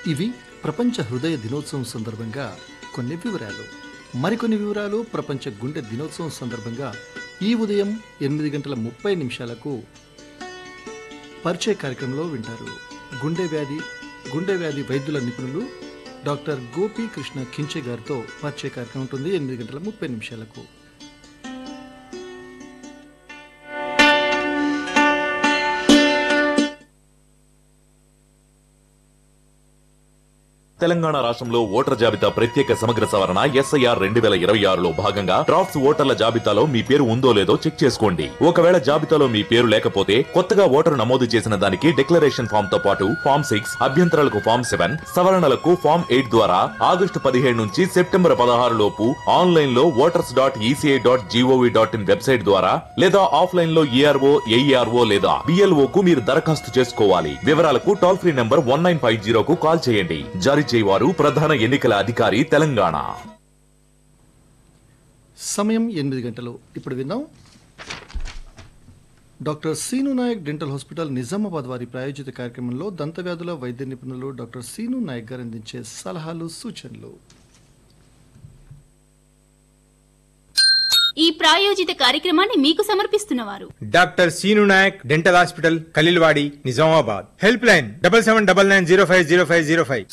ఇవి ప్రపంచ హృదయ దినోత్సవం సందర్భంగా కొన్ని వివరాలు మరికొన్ని వివరాలు ప్రపంచ గుండె దినోత్సవం సందర్భంగా ఈ ఉదయం ఎనిమిది గంటల ముప్పై నిమిషాలకు పరిచయ కార్యక్రమంలో వింటారు గుండె వ్యాధి గుండె వ్యాధి వైద్యుల నిపుణులు డాక్టర్ గోపి కృష్ణ కించే గారితో పరిచయ కార్యక్రమం ఉంటుంది ఎనిమిది గంటల ముప్పై నిమిషాలకు తెలంగాణ రాష్ట్రంలో ఓటర్ జాబితా ప్రత్యేక సమగ్ర సవరణ ఎస్ఐఆర్ రెండు వేల ఇరవై ఆరులో భాగంగా డ్రాఫ్ట్స్ ఓటర్ల జాబితాలో మీ పేరు ఉందో లేదో చెక్ చేసుకోండి ఒకవేళ జాబితాలో మీ పేరు లేకపోతే కొత్తగా ఓటరు నమోదు చేసిన దానికి డిక్లరేషన్ ఫామ్ తో పాటు ఫామ్ సిక్స్ అభ్యంతరాలకు ఫామ్ సెవెన్ సవరణలకు ఫామ్ ఎయిట్ ద్వారా ఆగస్టు పదిహేడు నుంచి సెప్టెంబర్ పదహారు లోపు ఆన్లైన్ లో voters dot ECI dot GOV dot in website ద్వారా లేదా ఆఫ్లైన్ లో ఈఆర్ఓ ఏఈఆర్ఓ లేదా బిఎల్ఓ కు మీరు దరఖాస్తు చేసుకోవాలి వివరాలకు toll free number one nine five జీరోకు కాల్ చేయండి జారీ చేయవారు ప్రధాన ఎన్నికల అధికారి తెలంగాణ సమయం ఎనిమిది గంటలు ఇప్పుడు విందాం doctor Seenu Naik dental hospital Nizamabad వారి ప్రాయోజిత కార్యక్రమంలో దంతవ్యాధుల వైద్య నిపుణులు డాక్టర్ సీను నాయక్ గారు అందించే సలహాలు సూచనలు ఈ ప్రాయోజిత కార్యక్రమాన్ని మీకు సమర్పిస్తున్నవారు doctor Seenu Naik dental hospital Khaleelwadi Nizamabad help line double seven double nine zero five zero five zero five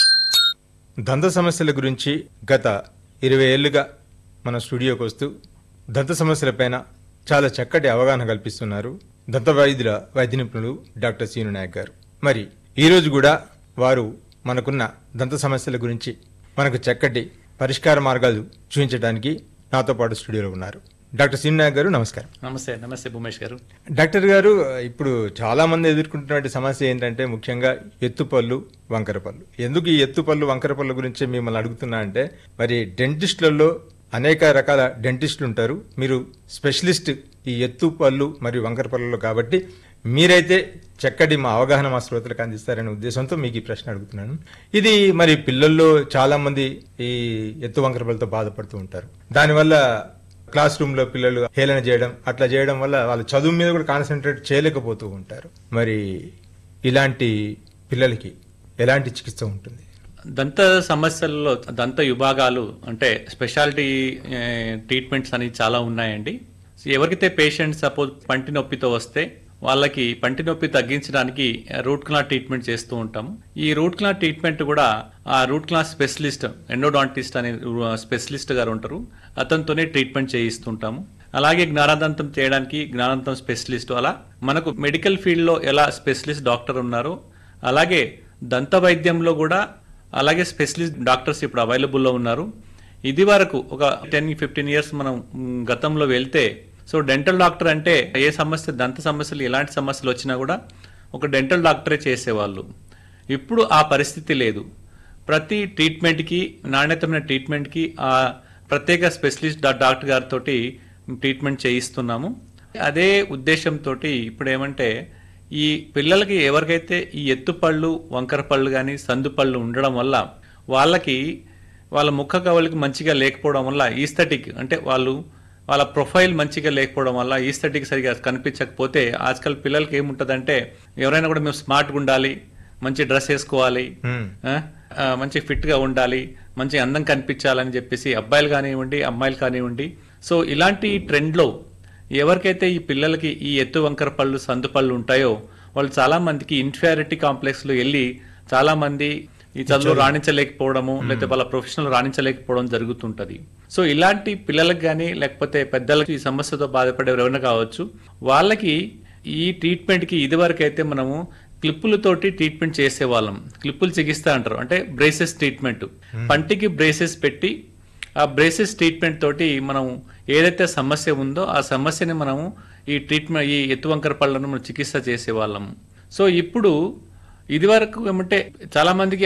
దంత సమస్యల గురించి గత ఇరవై ఏళ్లుగా మన స్టూడియోకి వస్తూ దంత సమస్యలపైన చాలా చక్కటి అవగాహన కల్పిస్తున్నారు దంత వైద్యుల వైద్య నిపుణులు డాక్టర్ సీను నాయక్ గారు మరి ఈరోజు కూడా వారు మనకున్న దంత సమస్యల గురించి మనకు చక్కటి పరిష్కార మార్గాలు చూపించడానికి నాతో పాటు స్టూడియోలో ఉన్నారు డాక్టర్ సీను నాయక్ గారు నమస్కారం నమస్తే నమస్తే భూమేష్ గారు డాక్టర్ గారు ఇప్పుడు చాలా మంది ఎదుర్కొంటున్న సమస్య ఏంటంటే ముఖ్యంగా ఎత్తుపళ్ళు వంకర పళ్ళు ఎందుకు ఈ ఎత్తుపళ్ళు వంకర పళ్ళు గురించి మిమ్మల్ని అడుగుతున్నా అంటే మరి డెంటిస్టులలో అనేక రకాల డెంటిస్టులు ఉంటారు మీరు స్పెషలిస్ట్ ఈ ఎత్తు పళ్ళు మరియు వంకర పళ్ళలో కాబట్టి మీరైతే చక్కటి మా అవగాహన మా శ్రోతలకు అందిస్తారనే ఉద్దేశంతో మీకు ఈ ప్రశ్న అడుగుతున్నాను ఇది మరి పిల్లల్లో చాలా మంది ఈ ఎత్తు వంకర పళ్ళతో బాధపడుతూ ఉంటారు దానివల్ల క్లాస్ రూమ్ లో పిల్లలు హేళన చేయడం అట్లా చేయడం వల్ల వాళ్ళ చదువు మీద కూడా కాన్సన్ట్రేట్ చేయలేకపోతూ ఉంటారు మరి ఇలాంటి పిల్లలకి ఎలాంటి చికిత్స ఉంటుంది దంత సమస్యల్లో దంత విభాగాలు అంటే స్పెషాలిటీ ఏ, ట్రీట్మెంట్స్ అనేవి చాలా ఉన్నాయండి ఎవరికైతే పేషెంట్ సపోజ్ పంటి నొప్పితో వస్తే వాళ్ళకి పంటి నొప్పి తగ్గించడానికి రూట్ కెనాల్ ట్రీట్మెంట్ చేస్తూ ఉంటాము ఈ రూట్ కెనాల్ ట్రీట్మెంట్ కూడా ఆ రూట్ కెనాల్ స్పెషలిస్ట్ ఎండోడాంటిస్ట్ అనే స్పెషలిస్ట్ గారు ఉంటారు అతనితోనే ట్రీట్మెంట్ చేయిస్తుంటాము అలాగే జ్ఞానదంతం చేయడానికి జ్ఞానదంతం స్పెషలిస్ట్ అలా మనకు మెడికల్ ఫీల్డ్లో ఎలా స్పెషలిస్ట్ డాక్టర్ ఉన్నారో అలాగే దంత వైద్యంలో కూడా అలాగే స్పెషలిస్ట్ డాక్టర్స్ ఇప్పుడు అవైలబుల్లో ఉన్నారు ఇది వరకు ఒక టెన్ ఫిఫ్టీన్ ఇయర్స్ మనం మ్, గతంలో వెళ్తే సో డెంటల్ డాక్టర్ అంటే ఏ సమస్య దంత సమస్యలు ఎలాంటి సమస్యలు వచ్చినా కూడా ఒక డెంటల్ డాక్టరే చేసేవాళ్ళు ఇప్పుడు ఆ పరిస్థితి లేదు ప్రతి ట్రీట్మెంట్కి నాణ్యతమైన ట్రీట్మెంట్కి ఆ ప్రత్యేక స్పెషలిస్ట్ డా- డాక్టర్ గారితో ట్రీట్మెంట్ చేయిస్తున్నాము అదే ఉద్దేశంతో ఇప్పుడు ఏమంటే ఈ పిల్లలకి ఎవరికైతే ఈ ఎత్తుపళ్ళు వంకర పళ్ళు కానీ సందు పళ్ళు ఉండడం వల్ల వాళ్ళకి వాళ్ళ ముఖ కవలికి మంచిగా లేకపోవడం వల్ల ఈస్థెటిక్ అంటే వాళ్ళు వాళ్ళ ప్రొఫైల్ మంచిగా లేకపోవడం వల్ల ఈస్థెటిక్ సరిగా కనిపించకపోతే ఆజకల్ పిల్లలకి ఏముంటదంటే ఎవరైనా కూడా మేము స్మార్ట్గా ఉండాలి మంచి డ్రెస్ వేసుకోవాలి Hmm. ఆ, ఆ, మంచి ఫిట్ గా ఉండాలి మంచి అందం కనిపించాలని చెప్పేసి అబ్బాయిలు కానివ్వండి అమ్మాయిలు కానివ్వండి సో ఇలాంటి ట్రెండ్ లో ఎవరికైతే ఈ పిల్లలకి ఈ ఎత్తు వంకర పళ్ళు సందు పళ్ళు ఉంటాయో వాళ్ళు చాలా మందికి ఇన్ఫియారిటీ కాంప్లెక్స్ లో వెళ్ళి చాలా మంది ఈ చదువు రాణించలేకపోవడము లేకపోతే వాళ్ళ ప్రొఫెషనల్ రాణించలేకపోవడం జరుగుతుంటది సో ఇలాంటి పిల్లలకు కానీ లేకపోతే పెద్దలకు ఈ సమస్యతో బాధపడే ఎవరైనా కావచ్చు వాళ్ళకి ఈ ట్రీట్మెంట్ కి ఇదివరకు అయితే మనము క్లిప్పులతోటి ట్రీట్మెంట్ చేసేవాళ్ళం క్లిప్పులు చికిత్స అంటారు అంటే బ్రేసెస్ ట్రీట్మెంట్ పంటికి బ్రేసెస్ పెట్టి ఆ బ్రేసెస్ ట్రీట్మెంట్ తోటి మనం ఏదైతే సమస్య ఉందో ఆ సమస్యని మనము ఈ ట్రీట్మెంట్ ఈ ఎత్తు వంకర పళ్ళను మనం చికిత్స చేసేవాళ్ళం సో ఇప్పుడు ఇది వరకు ఏమంటే చాలా మందికి